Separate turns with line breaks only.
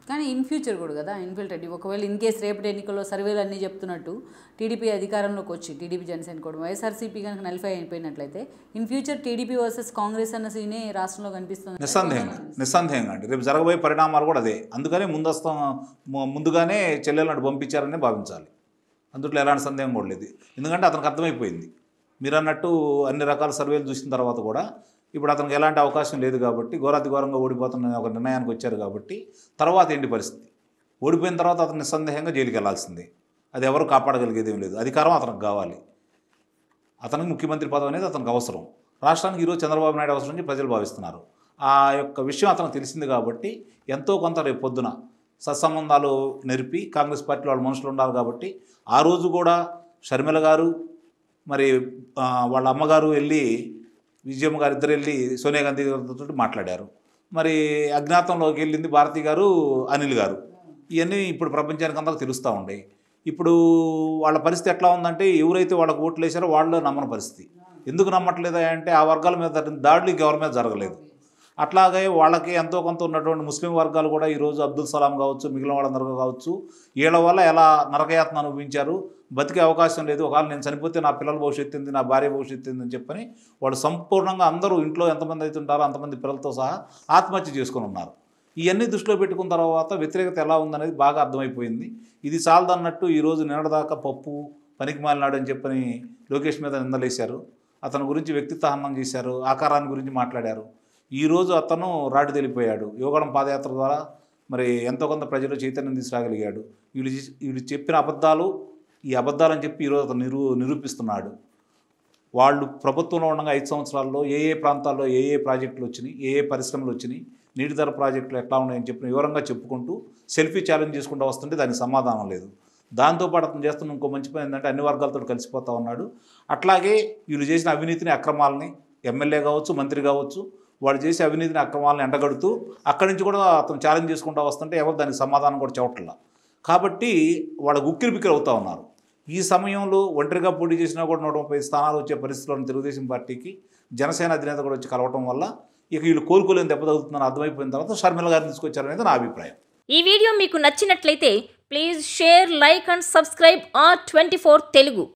కానీ in future కూడా కదా ఇన్ఫిల్ట్రేట్ ఒకవేళ ఇన్ కేసు రేపటి ఎన్నికల్లో సర్వేలు అన్నీ చెప్తున్నట్టు టీడీపీ అధికారంలోకి వచ్చి టీడీపీ జనసేన కూడా వైఎస్ఆర్సీపీ కనుక నలిఫై అయిపోయినట్లయితే in future TDP versus Congress అన్న సీనే రాష్ట్రంలో కనిపిస్తుంది
నిస్సందేహంగా నిస్సందేహంగా అండి రేపు జరగబోయే పరిణామాలు కూడా అదే అందుకనే ముందస్తం ము- ముందుగానే చెల్లెలను పంపించారని భావించాలి అందుట్లో ఎలాంటి సందేహం కూడా లేదు ఎందుకంటే అతనికి అర్థమైపోయింది మీరు అన్నట్టు అన్ని రకాల సర్వేలు చూసిన తర్వాత కూడా ఇప్పుడు అతనికి ఎలాంటి అవకాశం లేదు కాబట్టి ఘోరాతి ఘోరంగా ఓడిపోతున్న ఒక నిర్ణయానికి వచ్చారు కాబట్టి తర్వాత ఏంటి పరిస్థితి ఓడిపోయిన తర్వాత అతను నిస్సందేహంగా జైలుకి వెళ్లాల్సిందే అది ఎవరు కాపాడగలిగేది ఏం లేదు అధికారం అతనికి కావాలి అతనికి ముఖ్యమంత్రి పదవి అనేది అతనికి అవసరం రాష్ట్రానికి ఈరోజు చంద్రబాబు నాయుడు అవసరం అని ప్రజలు భావిస్తున్నారు ఆ యొక్క విషయం అతనికి తెలిసింది కాబట్టి ఎంతో కొంత రేపు పొద్దున సత్సంబంధాలు నెరిపి కాంగ్రెస్ పార్టీలో వాళ్ళ మనుషులు ఉన్నారు కాబట్టి ఆ రోజు కూడా షర్మిల గారు మరి ఆ, వాళ్ళ అమ్మగారు వెళ్ళి విజయమ్మ గారు ఇద్దరు వెళ్ళి సోనియా గాంధీ గారితో మాట్లాడారు మరి అజ్ఞాతంలోకి వెళ్ళింది భారతి గారు అనిల్ గారు ఇవన్నీ ఇప్పుడు ప్రపంచానికి అందరికి తెలుస్తూ ఉండే ఇప్పుడు వాళ్ళ పరిస్థితి ఎట్లా ఉందంటే ఎవరైతే వాళ్ళకు ఓట్లు వేశారో వాళ్ళు నమ్మని పరిస్థితి ఎందుకు నమ్మట్లేదా అంటే ఆ వర్గాల మీద జరిగిన దాడులు ఇంకెవరి మీద జరగలేదు అట్లాగే వాళ్ళకి ఎంతో కొంత ఉన్నటువంటి ముస్లిం వర్గాలు కూడా ఈరోజు అబ్దుల్ సలాం కావచ్చు మిగిలిన వాళ్ళందరూ కావచ్చు వీళ్ళ వల్ల ఎలా నరకయాతన అనుభవించారు బతికే అవకాశం లేదు ఒకవేళ నేను చనిపోతే నా పిల్లల భవిష్యత్తు ఏంది నా భార్య భవిష్యత్తు ఏంది అని చెప్పని వాళ్ళు సంపూర్ణంగా అందరూ ఇంట్లో ఎంతమంది అయితే ఉంటారో అంతమంది పిల్లలతో సహా ఆత్మహత్య చేసుకొని ఉన్నారు ఇవన్నీ దృష్టిలో పెట్టుకున్న తర్వాత వ్యతిరేకత ఎలా ఉందనేది బాగా అర్థమైపోయింది ఇది చాలదన్నట్టు ఈరోజు నిన్నటిదాకా పప్పు పనికి మాలినాడు అని చెప్పని లోకేష్ మీద నిందలేశారు అతని గురించి వ్యక్తిత్వ హననం చేశారు ఆకారాన్ని గురించి మాట్లాడారు ఈరోజు అతను రాటు తెలిపోయాడు యోగడం పాదయాత్ర ద్వారా మరి ఎంతో కొంత ప్రజలు చైతన్యం తీసుకురాగలిగాడు వీళ్ళు చేసి- వీళ్ళు చెప్పిన అబద్ధాలు ఈ అబద్ధాలని చెప్పి ఈరోజు అతను నిరూ నిరూపిస్తున్నాడు వాళ్ళు ప్రభుత్వంలో ఉండగా ఐదు సంవత్సరాల్లో ఏ ఏ ప్రాంతాల్లో ఏ ఏ ప్రాజెక్టులు వచ్చినాయి ఏ ఏ పరిశ్రమలు వచ్చినాయి నీటి ధర ప్రాజెక్టులు ఎట్లా ఉన్నాయని చెప్పి వివరంగా చెప్పుకుంటూ సెల్ఫీ ఛాలెంజ్ చేసుకుంటూ వస్తుంటే దానికి సమాధానం లేదు దాంతోపాటు అతను చేస్తున్న ఇంకో మంచి పని ఏంటంటే అన్ని వర్గాలతో కలిసిపోతూ ఉన్నాడు అట్లాగే వీళ్ళు చేసిన అవినీతిని అక్రమాలని ఎమ్మెల్యే కావచ్చు మంత్రి కావచ్చు వాళ్ళు చేసే అవినీతిని అక్రమాలను ఎండగడుతూ అక్కడి నుంచి కూడా అతను ఛాలెంజ్ చేసుకుంటూ వస్తుంటే ఎవరు దానికి సమాధానం కూడా చెప్పట్లా కాబట్టి వాళ్ళ ఉక్కిరి బిక్కిరి అవుతూ ఉన్నారు ఈ సమయంలో ఒంటరిగా పోటీ చేసినా కూడా నూట ముప్పై స్థానాలు వచ్చే పరిస్థితుల్లో తెలుగుదేశం పార్టీకి జనసేన అధినేత కూడా వచ్చి కలవటం వల్ల ఇక వీళ్ళు కోలుకోలేని దెబ్బ తగ్గుతుందని అర్థమైపోయిన తర్వాత షర్మిల గారిని తీసుకొచ్చారనేది నా అభిప్రాయం
ఈ వీడియో మీకు నచ్చినట్లయితే please share like and subscribe R twenty Telugu